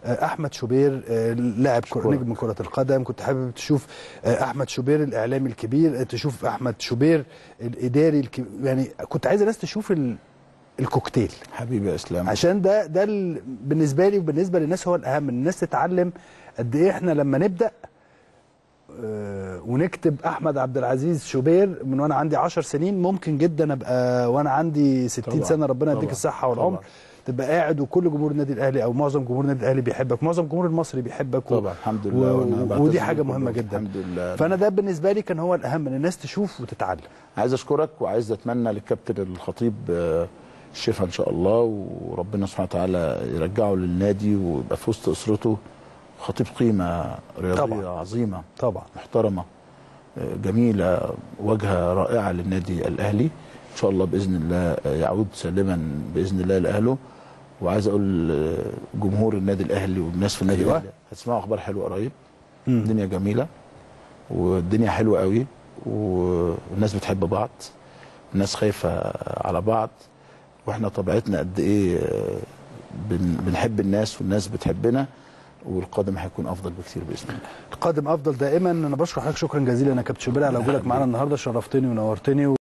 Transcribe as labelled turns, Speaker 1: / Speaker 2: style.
Speaker 1: آه، احمد شوبير آه، لاعب كرة-
Speaker 2: شكرا.
Speaker 1: نجم كره القدم كنت حابب تشوف آه، احمد شوبير الاعلامي الكبير آه، تشوف احمد شوبير الاداري الكبير يعني كنت عايز الناس تشوف ال- الكوكتيل
Speaker 2: حبيبي يا اسلام
Speaker 1: عشان ده ده ال- بالنسبه لي وبالنسبه للناس هو الاهم إن الناس تتعلم قد ايه احنا لما نبدا آه، ونكتب احمد عبد العزيز شوبير من وانا عندي 10 سنين ممكن جدا ابقى وانا عندي 60
Speaker 2: طبعاً،
Speaker 1: سنه ربنا يديك
Speaker 2: طبعاً،
Speaker 1: الصحه والعمر
Speaker 2: طبعاً.
Speaker 1: تبقى قاعد وكل جمهور النادي الاهلي او معظم جمهور النادي الاهلي بيحبك معظم الجمهور المصري بيحبك و-
Speaker 2: طبعا الحمد لله
Speaker 1: و...
Speaker 2: وأنا بعتز
Speaker 1: ودي حاجه
Speaker 2: بيكم
Speaker 1: مهمه
Speaker 2: برضه.
Speaker 1: جدا
Speaker 2: الحمد لله
Speaker 1: فانا ده بالنسبه لي كان هو الاهم ان الناس تشوف وتتعلم
Speaker 2: عايز اشكرك وعايز اتمنى للكابتن الخطيب آه، الشفاء ان شاء الله وربنا سبحانه وتعالى يرجعه للنادي ويبقى في وسط اسرته خطيب قيمه رياضيه
Speaker 1: طبعاً.
Speaker 2: عظيمه
Speaker 1: طبعا
Speaker 2: محترمه آه، جميله وجهه رائعه للنادي الاهلي ان شاء الله باذن الله آه، يعود سالما باذن الله لاهله وعايز اقول آه، جمهور النادي الاهلي والناس في النادي
Speaker 1: أيوة.
Speaker 2: الاهلي هتسمعوا اخبار حلوه قريب الدنيا جميله والدنيا حلوه قوي والناس بتحب بعض الناس خايفه على بعض واحنا طبيعتنا قد ايه آه، بن- بنحب الناس والناس بتحبنا والقادم هيكون افضل بكثير باذن الله
Speaker 1: القادم افضل دائما انا بشكر حضرتك شكرا جزيلا يا كابتن شوبير على وجودك معانا النهارده شرفتني ونورتني